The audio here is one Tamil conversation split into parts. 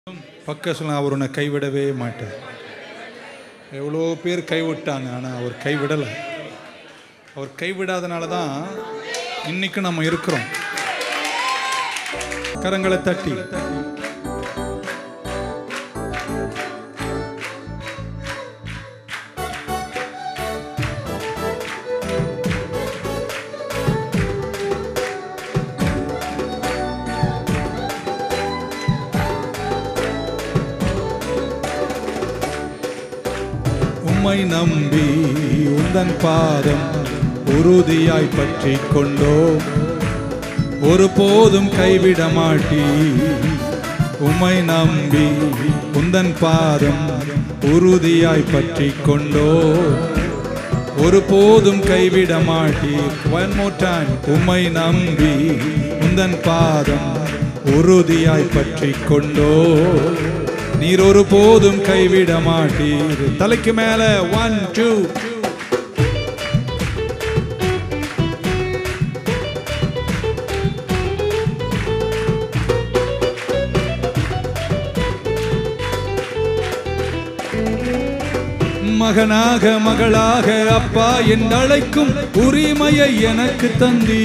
பக்க சொல்ல அவர் உன்னை கைவிடவே மாட்டார் எவ்வளோ பேர் கைவிட்டாங்க ஆனால் அவர் கைவிடலை அவர் கைவிடாதனால தான் இன்னைக்கு நம்ம இருக்கிறோம் கரங்களை தட்டி உம்மை நம்பி உந்தன் பாதம் உறுதியாய் பற்றி கொண்டோ ஒருபோதும் கைவிட மாட்டி உம்மை நம்பி உந்தன் பாதம் உறுதியாய் பற்றி கொண்டோ ஒருபோதும் கைவிட மாட்டீர் ஒன் மோர் டைம் உம்மை நம்பி உந்தன் பாதம் உறுதியாய் பற்றி கொண்டோ நீர் ஒருபோதும் கைவிட மாட்டீர் தலைக்கு மேல ஒன் டூ மகனாக மகளாக அப்பா என் அழைக்கும் உரிமையை எனக்கு தந்தீ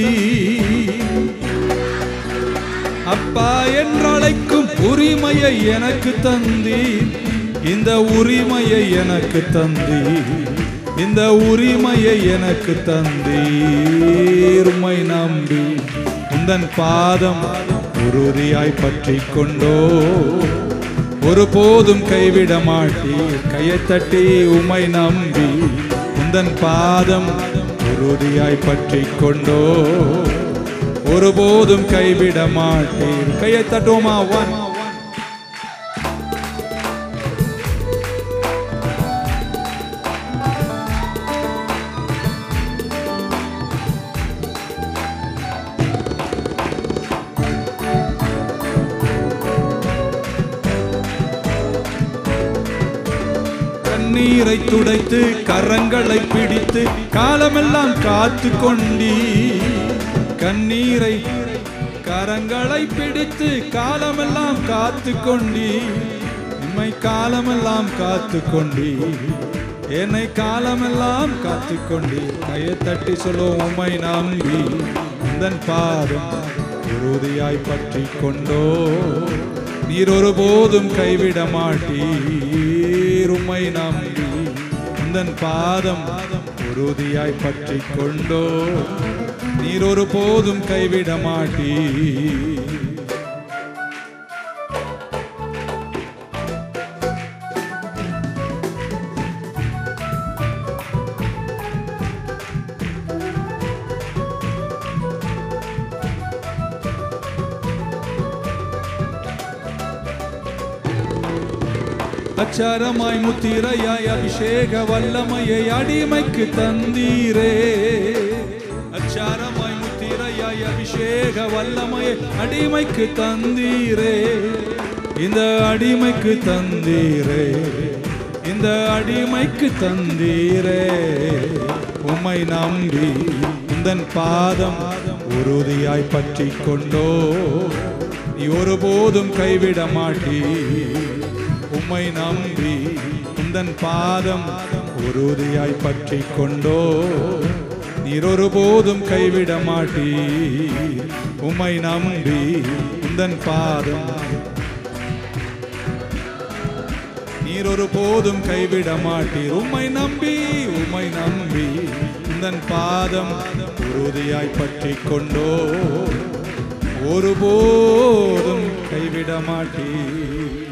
அப்பா என்றழைக்கும் உரிமையை எனக்கு தந்தி இந்த உரிமையை எனக்கு தந்தி இந்த உரிமையை எனக்கு தந்தீர் உம்மை நம்பி உந்தன் பாதம் உறுதியாய் பற்றி கொண்டோ ஒருபோதும் கைவிட மாட்டீர் கையை தட்டி உம்மை நம்பி உந்தன் பாதம் உறுதியாய் பற்றி கொண்டோ ஒருபோதும் கைவிட மாட்டீர் கையை தட்டுவோமா ஒன் கண்ணீரை துடைத்து கரங்களை பிடித்து காலமெல்லாம் காத்து கொண்டீ கண்ணீரை கரங்களை பிடித்து காலமெல்லாம் காத்து கொண்டீ உண்மை காலமெல்லாம் காத்து கொண்டீ என்னை காலமெல்லாம் காத்து கொண்டீ கையை தட்டி சொல்லுவோம் உம்மை நம்பி உந்தன் பாதம் உறுதியாய் பற்றி கொண்டோ நீர் ஒருபோதும் கைவிட மாட்டீர் உம்மை நம்பி உந்தன் பாதம் உறுதியாய் பற்றி கொண்டோ நீர் ஒரு போதும் கைவிட மாட்டீ அச்சாரமாய் முத்திரையாய் அபிஷேக வல்லமையை அடிமைக்கு தந்தீரே அச்சாரமாய் முத்திரையாய் அபிஷேக வல்லமையை அடிமைக்கு தந்தீரே இந்த அடிமைக்கு தந்தீரே இந்த அடிமைக்கு தந்தீரே உம்மை நம்பி உந்தன் பாதம் உறுதியாய் பற்றி கொண்டோ நீ ஒருபோதும் கைவிட மாட்டீ உம்மை நம்பி உந்தன் பாதம் உறுதியாய் பற்றி கொண்டோ நீர் ஒருபோதும் கைவிட மாட்டீ உம்மை நம்பி உந்தன் பாதம் நீர் ஒருபோதும் கைவிட மாட்டீர் உம்மை நம்பி உம்மை நம்பி உந்தன் பாதம் உறுதியாய் பற்றி கொண்டோ ஒருபோதும் கைவிட மாட்டீர்